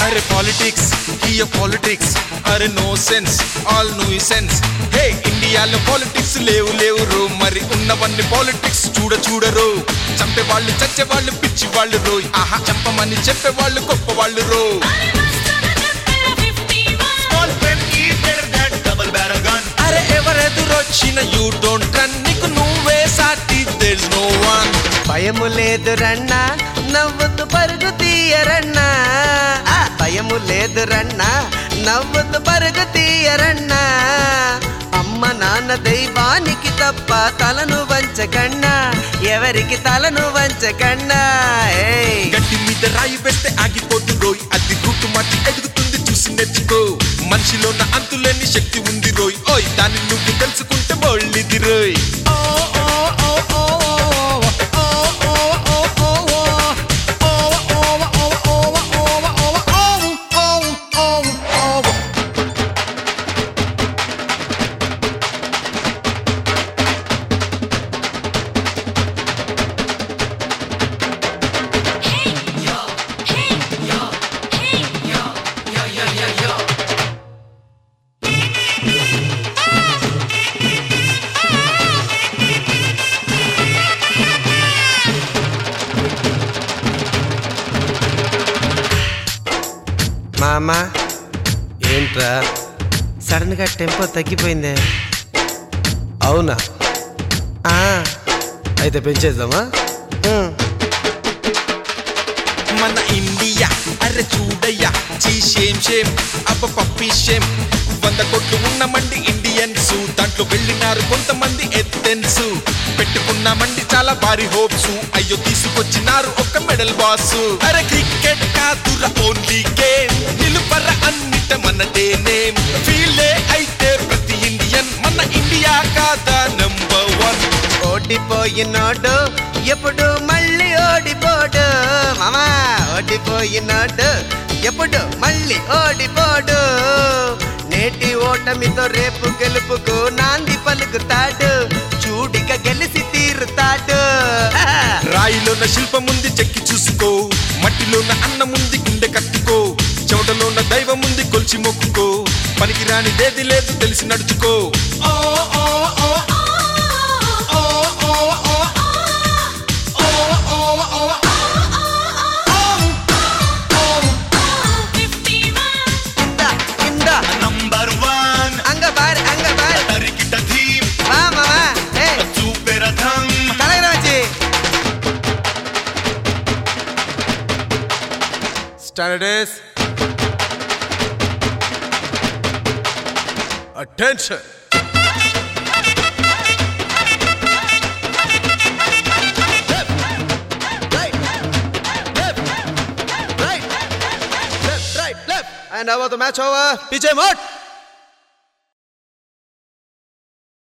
అరే politics here politics అరే no sense all no sense hey ఇండియాలో పాలిటిక్స్ లేవు లేవు రో మరి ఉన్నవన్నీ పాలిటిక్స్ చూడ చూడరు చంపే వాళ్ళు చచ్చే వాళ్ళు పిచ్చి వాళ్ళు రో ఆహా చంపమని చెప్పే వాళ్ళు గొప్ప వాళ్ళు రో Small pen is better than double barrel gun. అరే ఎవరెదురొచ్చిన యూ డోంట్ రన్ నీకు నువ్వే సాటి దేర్ నో వన్ భయము లేదు రన్నా నవ్వుతూ పరుగు తీయరన్నా ఆ, భయము లేదు రన్నా నవ్వుతూ పరుగు తీయరన్నా అమ్మ నాన్న దైవానికి తప్ప తలను వంచకన్నా ఎవరికి తలను వంచకన్నా ఏయ్ గట్టి మీద రాయి వేస్తే ఆగిపోతుంది రోయ్ అది రూటు మార్చి ఎదుగుతుంది చూసి నేర్చుకో మనిషిలో నా అంతులేని శక్తి ఉంది రోయ్ ఓయ్ దాన్ని నువ్వు తెలుసుకుంటే బోళ్ళిది రోయ్ మామా ఏంట్రా సడన్ గా టెంపో తగ్గిపోయిందే అవునా ఆ, అయితే పెంచేద్దామా ఉమ్. మన ఇండియా అరే చూడయ్యా చీ షేమ్ షేమ్ అబ్బ పప్పి షేమ్ వంద కోట్లు ఉన్నమండి ఇండియన్స్ దాంట్లో వెళ్ళినారు కొంతమంది ఎత్తెన్స్ పెట్టుకున్నామండి చాలా భారీ హోప్స్ అయ్యో తీసుకొచ్చినారు ఒక మెడల్ బాస్ అరే క్రికెట్ కాదురా ఓన్లీ గేమ్ నిలుపర అన్నిట మనదే నేమ్ ఫీలే అయితే ప్రతి ఇండియన్ మన ఇండియా కాదా నంబర్ వన్ ఓడిపోయినోడు ఎప్పుడు మళ్ళీ ఓడిపోడు మామా ఓడిపోయినోడు ఎప్పుడు మళ్ళీ ఓడిపోడు నేటి ఓటమితో రేపు గెలుపుకు నాంది పలుకుతాడు చూడిక గెలిచి తీరుతాడు రాయిలోన శిల్పముంది చెక్కి చూసుకో మట్టిలోన అన్నముంది గుండె కట్టుకో చెమటలోన దైవం ఉంది కొలిచి మొక్కుకో పనికిరాని దేది లేదు తెలిసి నడుచుకో ఓ, ఓ, ఓ, ఓ, ఓ, ఓ, ఓ, ఓ, ఓ, ఓ. ఇందా ఇందా Number one. అంగ బారి అంగ బారి Tarikita theme. వా మామా ఏ Superatham. కలగరాజీ Standards. Attention. And now the match over. PJ Mott.